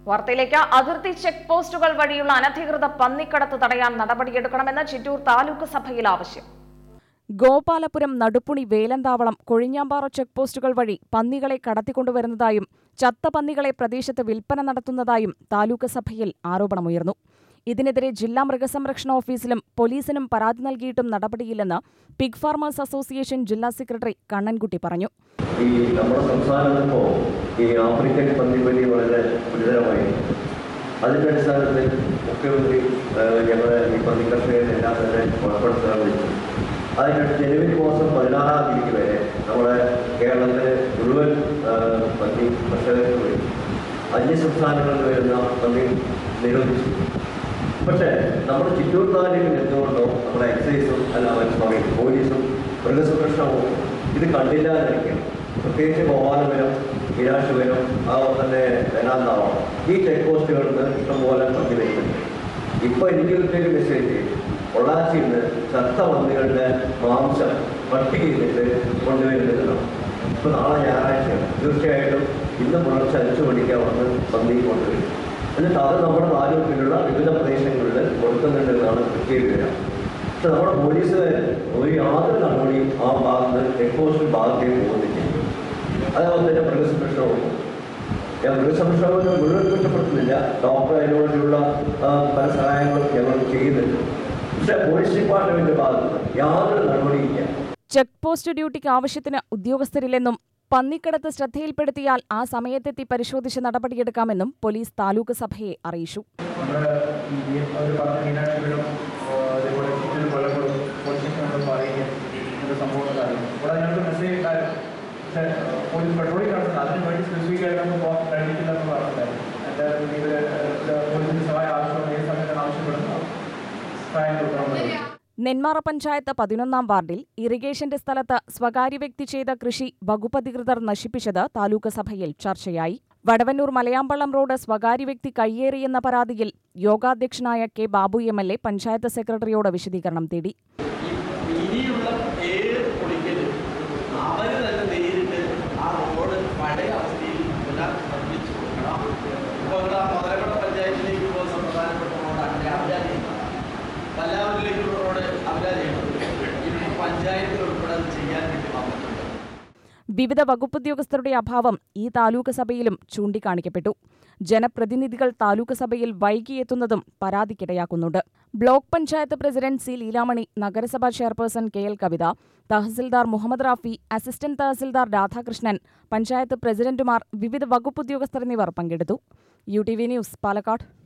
വാർത്തയിലേക്ക് അതിർത്തി ചെക്ക് പോസ്റ്റുകൾ വഴിയുള്ള അനധികൃത പന്നിക്കടത്ത് തടയാൻ നടപടിയെടുക്കണമെന്ന് ചിറ്റൂർ താലൂക്ക് സഭയിൽ ആവശ്യം ഗോപാലപുരം നടുപ്പുണി വേലന്താവളം കൊഴിഞ്ഞാമ്പാറ ചെക്ക് പോസ്റ്റുകൾ വഴി പന്നികളെ കടത്തിക്കൊണ്ടുവരുന്നതായും ചത്ത പന്നികളെ പ്രദേശത്ത് വിൽപ്പന നടത്തുന്നതായും താലൂക്ക് സഭയിൽ ആരോപണമുയർന്നു ഇതിനെതിരെ ജില്ലാ മൃഗസംരക്ഷണ ഓഫീസിലും പോലീസിനും പരാതി നൽകിയിട്ടും നടപടിയില്ലെന്ന് പിഗ് ഫാർമേഴ്സ് അസോസിയേഷൻ ജില്ലാ സെക്രട്ടറി കണ്ണൻകുട്ടി പറഞ്ഞു ഈ നമ്മുടെ സംസ്ഥാനത്തിപ്പോൾ ഈ ആഫ്രിക്കൻ പന്നിപ്പനി വളരെ ഗുരുതരമായി അതിൻ്റെ അടിസ്ഥാനത്തിൽ മുഖ്യമന്ത്രി ഏഹ്, ഞങ്ങളെ ഈ പന്നി കർഷകരെ എല്ലാം തന്നെ ഉൾപ്പെടുത്താൻ വിളിച്ചു അതിനടുത്ത് ജനുവരി മാസം പതിനാറാം തീയതി വരെ നമ്മുടെ കേരളത്തിലെ മുഴുവൻ ഏഹ്, പന്നി കർഷകർക്ക് വേണ്ടി അന്യ സംസ്ഥാനങ്ങളിൽ വരുന്ന പന്നി നിരോധിച്ചു പക്ഷേ നമ്മുടെ ചിറ്റൂർ താലൂക്കിൽ എന്തുകൊണ്ടോ നമ്മുടെ എക്സൈസും അല്ല സോറി പോലീസും മൃഗസംരക്ഷണവും ഇത് കണ്ടില്ല എന്നിരിക്കണം പ്രത്യേകിച്ച് ഗോപാലപുരം വിരാശപുരം അതുപോലെ തന്നെ വേനാന്താവളം ഈ ചെക്ക് പോസ്റ്റുകളിൽ നിന്ന് ഇഷ്ടംപോലെ പന്നി വരുന്നുണ്ട് ഇപ്പോൾ എനിക്ക് കിട്ടിയൊരു മെസ്സേജ് പൊള്ളാച്ചിയിൽ നിന്ന് ചത്ത പന്നികളുടെ മാംസം പട്ടി ചെയ്തിട്ട് കൊണ്ടുവരുന്നതാണ് ഇപ്പോൾ നാളെ ഞായറാഴ്ചയാണ് തീർച്ചയായിട്ടും ഇന്ന് പുലർച്ചെ അഞ്ചു മണിക്ക് വന്ന് പന്നി കൊണ്ടുവരും എന്നിട്ട് അത് നമ്മുടെ താലൂക്കിലുള്ള വിവിധ പ്രദേശങ്ങളിൽ കൊടുക്കുന്നുണ്ടെന്നാണ് കിട്ടിയ വിവരം പക്ഷെ നമ്മുടെ പോലീസുകാർ ഒരു യാതൊരു നടപടിയും ആ ഭാഗത്ത് ചെക്ക് പോസ്റ്റ് ഭാഗത്തേക്ക് പോകുന്നില്ല അതേപോലെ തന്നെ മൃഗസംരക്ഷണവും ഞാൻ മൃഗസംരക്ഷണം മുഴുവൻ കുറ്റപ്പെടുത്തുന്നില്ല ഡോക്ടർ അതിനുവേണ്ടിയുള്ള ആ, പല സഹായങ്ങളും ഞങ്ങൾ ചെയ്യുന്നുണ്ട് പക്ഷേ പോലീസ് ഡിപ്പാർട്ട്മെന്റിന്റെ ഭാഗത്ത് യാതൊരു നടപടിയില്ല ചെക്ക് പോസ്റ്റ് ഡ്യൂട്ടിക്ക് ആവശ്യത്തിന് ഉദ്യോഗസ്ഥരില്ലെന്നും പന്നിക്കടത്ത് ശ്രദ്ധയിൽപ്പെടുത്തിയാൽ ആ സമയത്തെത്തി പരിശോധിച്ച് നടപടിയെടുക്കാമെന്നും പോലീസ് താലൂക്ക് സഭയെ അറിയിച്ചു നമ്മുടെ ഈ അവർ പറഞ്ഞ മീനാക്ഷികളും അതേപോലെ ചുറ്റിലും കൊല്ലങ്ങളും പോലീസിനെ നമ്മൾ പറയുകയും ഇങ്ങനത്തെ സംഭവങ്ങൾ അറിയും ഇവിടെ ഞങ്ങൾക്ക് മെസ്സേജ് ഉണ്ടായിരുന്നു പക്ഷേ പോലീസ് പെട്രോളിംഗ് നടത്തുന്നത് അതിന് വേണ്ടി സ്പെസിഫിക് ആയിട്ട് നമുക്ക് പോകാൻ കഴിഞ്ഞിട്ടില്ല എന്ന് പറഞ്ഞിട്ടുണ്ടായിരുന്നു എൻ്റെ ഇവർ പോലീസിന് സഹായം ആവശ്യമാണ് ഏത് സമയത്താണ് ആവശ്യപ്പെടുന്നത് സഹായം കൊടുക്കണം നെന്മാറ പഞ്ചായത്ത് പതിനൊന്നാം വാർഡിൽ ഇറിഗേഷന്റെ സ്ഥലത്ത് സ്വകാര്യ വ്യക്തി ചെയ്ത കൃഷി വകുപ്പധികൃതർ നശിപ്പിച്ചത് താലൂക്ക് സഭയിൽ ചർച്ചയായി വടവന്നൂർ മലയാമ്പള്ളം റോഡ് സ്വകാര്യ വ്യക്തി കയ്യേറിയെന്ന പരാതിയിൽ യോഗാധ്യക്ഷനായ K Babu M L A panchayat സെക്രട്ടറിയോട് വിശദീകരണം തേടി ഇനിയുള്ള ഏഴ് പൊളിക്കല് അവർ തന്നെ നേരിട്ട് ആ റോഡ് പഴയ അവസ്ഥയിൽ പുനർ നിർമ്മിച്ചു കൊടുക്കണം ഇപ്പോൾ ഇവിടെ മുതലക്കോട്ട പഞ്ചായത്തിലേക്ക് പോകുന്ന പ്രധാനപ്പെട്ട റോഡാണ് അവരാ വല്ലാവൂരിലേക്കുള്ള റോഡ് അവരാ ചെയ്യുന്നത് ഇപ്പോൾ പഞ്ചായത്തിൽ ഉൾപ്പെടെ അത് ചെയ്യാൻ വേണ്ടി വന്നിട്ടുണ്ട് വിവിധ വകുപ്പുദ്യോഗസ്ഥരുടെ അഭാവം ഈ താലൂക്ക് സഭയിലും ചൂണ്ടിക്കാണിക്കപ്പെട്ടു ജനപ്രതിനിധികൾ താലൂക്ക് സഭയിൽ വൈകിയെത്തുന്നതും പരാതിക്കിടയാക്കുന്നുണ്ട് block panchayat president C Leelamani നഗരസഭാ chairperson K L Kavitha tahsildar Muhammad Rafi assistant tahsildar Radhakrishnan panchayat പ്രസിഡന്റുമാർ വിവിധ വകുപ്പുദ്യോഗസ്ഥർ എന്നിവർ പങ്കെടുത്തു U T V news Palakkad